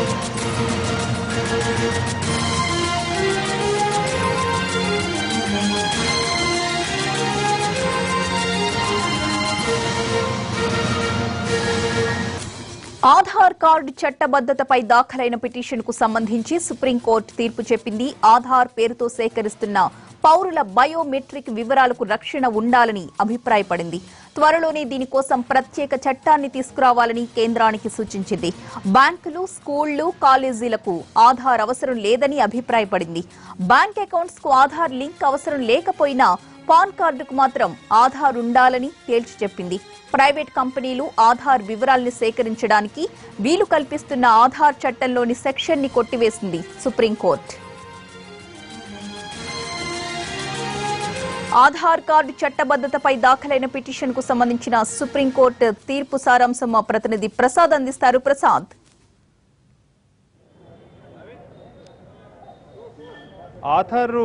Aadhaar card చట్టబద్దతపై దాఖలైన petition కు సంబంధించి సుప్రీంకోర్టు తీర్పు చెప్పింది ఆధార్ పేరుతో సేకరిస్తున్న పౌరుల బయోమెట్రిక్ వివరాలకు రక్షణ ఉండాలని అభిప్రాయపడింది త్వరలోనే దీనికోసం ప్రత్యేక చట్టాన్ని తీసుకురావాలని కేంద్రానికి సూచించింది బ్యాంకులు స్కూళ్లు కాలేజీలకు ఆధార్ అవసరం లేదని అభిప్రాయపడింది బ్యాంక్ అకౌంట్స్ కు ఆధార్ లింక్ అవసరం లేకపోయినా పాన్ కార్డుకు మాత్రం ఆధార్ ఉండాలని తేల్చి చెప్పింది ప్రైవేట్ కంపెనీలు ఆధార్ వివరాల్ని సేకరించడానికి వీలు కల్పిస్తున్న ఆధార్ చట్టంలోని సెక్షన్ ని కొట్టివేసింది సుప్రీంకోర్టు ఆధార్ కార్డు చట్టబద్దతపై దాఖలైన పిటిషన్ కు సంబంధించిన సుప్రీంకోర్టు తీర్పు సారాంశం మా ప్రతినిధి ప్రసాద్ అందిస్తారు ప్రసాద్ ఆధారు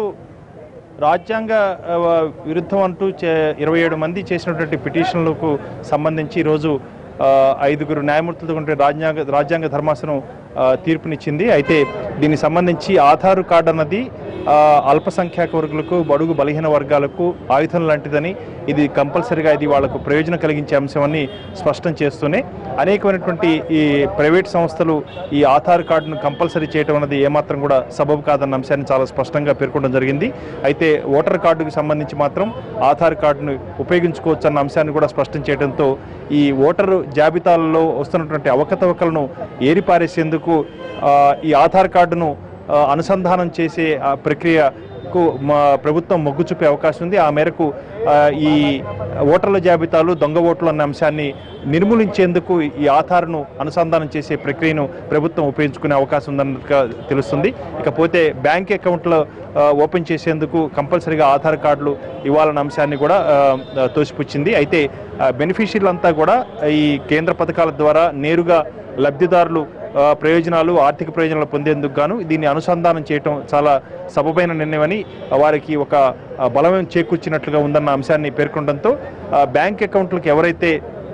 రాజ్యాంగ ఆ, విరుద్ధం అంటూ చే- ఇరవై ఏడు మంది చేసినటువంటి పిటిషన్లకు సంబంధించి ఈరోజు ఆ, ఐదుగురు న్యాయమూర్తులతో ఉండే రాజ్యాంగ రాజ్యాంగ ధర్మాసనం ఆ, తీర్పునిచ్చింది అయితే దీనికి సంబంధించి ఆధార్ కార్డు అన్నది ఆ, అల్పసంఖ్యాక వర్గులకు బడుగు బలహీన వర్గాలకు ఆయుధం లాంటిదని ఇది కంపల్సరిగా ఇది వాళ్లకు ప్రయోజనం కలిగించే అంశమని స్పష్టం చేస్తూనే అనేకమైనటువంటి ఈ ప్రైవేట్ సంస్థలు ఈ ఆధార్ కార్డును కంపల్సరీ చేయడం అన్నది ఏమాత్రం కూడా సబబు కాదన్న అంశాన్ని చాలా స్పష్టంగా పేర్కొనడం జరిగింది అయితే ఓటర్ కార్డుకు సంబంధించి మాత్రం ఆధార్ కార్డును ఉపయోగించుకోవచ్చు అన్న అంశాన్ని కూడా స్పష్టం చేయడంతో ఈ ఓటరు జాబితాలలో వస్తున్నటువంటి అవకతవకలను ఏరిపారేసేందుకు ఆ, ఈ ఆధార్ కార్డును ఆ, అనుసంధానం చేసే ఆ ప్రక్రియకు మా ప్రభుత్వం మొగ్గు చూపే అవకాశం ఉంది ఆ మేరకు ఆ, ఈ ఓటర్ల జాబితాలు దొంగ ఓట్లు అన్న అంశాన్ని నిర్మూలించేందుకు ఈ ఆధార్ను అనుసంధానం చేసే ప్రక్రియను ప్రభుత్వం ఉపయోగించుకునే అవకాశం ఉందన్నట్టుగా తెలుస్తుంది ఇకపోతే బ్యాంక్ అకౌంట్లో ఆ, ఓపెన్ చేసేందుకు కంపల్సరీగా ఆధార్ కార్డులు ఇవ్వాలన్న అంశాన్ని కూడా ఆ, ఆ, తోసిపుచ్చింది అయితే ఆ, బెనిఫిషరీలంతా కూడా ఈ కేంద్ర పథకాల ద్వారా నేరుగా లబ్ధిదారులు ఆ, ప్రయోజనాలు ఆర్థిక ప్రయోజనాలు పొందేందుకు గాను దీన్ని అనుసంధానం చేయటం చాలా సబబైన నిర్ణయమని వారికి ఒక ఆ, బలం చేకూర్చినట్లుగా ఉందన్న అంశాన్ని పేర్కొనడంతో ఆ, బ్యాంక్ అకౌంట్లకు ఎవరైతే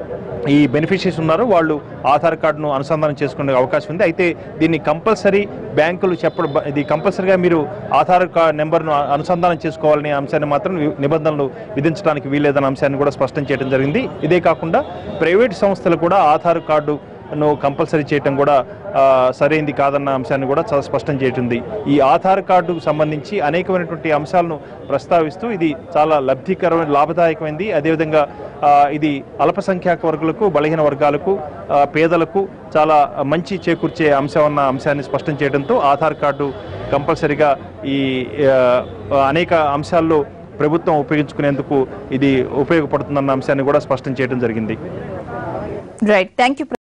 ఈ బెనిఫిషరీస్ ఉన్నారో వాళ్ళు ఆధార్ కార్డును అనుసంధానం చేసుకునే అవకాశం ఉంది అయితే దీన్ని కంపల్సరీ బ్యాంకులు చెప్పడం ఇది కంపల్సరీగా మీరు ఆధార్ కార్డ్ నెంబర్ను అనుసంధానం చేసుకోవాలనే అంశాన్ని మాత్రం వి- నిబంధనలు విధించడానికి వీలేదన్న అంశాన్ని కూడా స్పష్టం చేయడం జరిగింది ఇదే కాకుండా ప్రైవేట్ సంస్థలు కూడా ఆధార్ కార్డు ను కంపల్సరీ చేయటం కూడా ఆ, సరైంది కాదన్న అంశాన్ని కూడా చాలా స్పష్టం చేయటుంది ఈ ఆధార్ కార్డుకు సంబంధించి అనేకమైనటువంటి అంశాలను ప్రస్తావిస్తూ ఇది చాలా లబ్ధికరమైన లాభదాయకమైంది అదేవిధంగా ఆ, ఇది అల్పసంఖ్యాక వర్గులకు బలహీన వర్గాలకు ఆ, పేదలకు చాలా మంచి చేకూర్చే అంశం అన్న అంశాన్ని స్పష్టం చేయడంతో ఆధార్ కార్డు కంపల్సరీగా ఈ ఆ, అనేక అంశాల్లో ప్రభుత్వం ఉపయోగించుకునేందుకు ఇది ఉపయోగపడుతుందన్న అంశాన్ని కూడా స్పష్టం చేయడం జరిగింది రైట్ థ్యాంక్ యూ